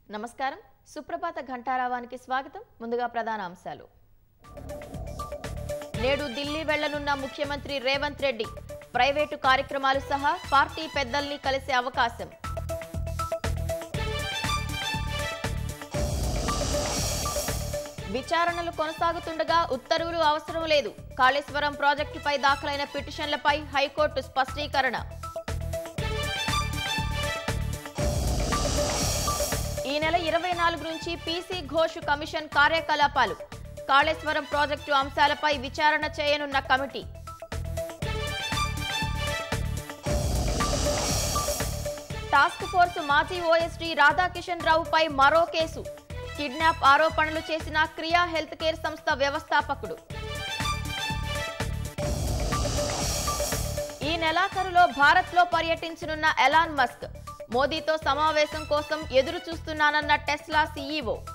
నమస్కారం సుప్రభాత ఘంటారావానికి స్వాగతం ముందుగా ప్రధాన అంశాలు నేడు ఢిల్లీ వెళ్లనున్న ముఖ్యమంత్రి రేవంత్ రెడ్డి ప్రైవేటు కార్యక్రమాలు సహా పార్టీ పెద్దల్ని కలిసే అవకాశం విచారణలు కొనసాగుతుండగా ఉత్తర్వులు అవసరం లేదు కాళేశ్వరం ప్రాజెక్టుపై దాఖలైన పిటిషన్లపై హైకోర్టు స్పష్టీకరణ ఈ నెల ఇరవై నాలుగు నుంచి పీసీ ఘోష్ కమిషన్ కార్యకలాపాలు కాళేశ్వరం ప్రాజెక్టు అంశాలపై విచారణ చేయనున్న కమిటీ టాస్క్ ఫోర్స్ మాజీ ఓఎస్డీ రాధాకిషన్ రావుపై మరో కేసు కిడ్నాప్ ఆరోపణలు చేసిన క్రియా హెల్త్ కేర్ సంస్థ వ్యవస్థాపకుడు ఈ నెలాఖరులో భారత్లో పర్యటించనున్న ఎలాన్ మస్క్ మోదీతో సమావేశం కోసం ఎదురు చూస్తున్నానన్న టెస్లా సీఈఓ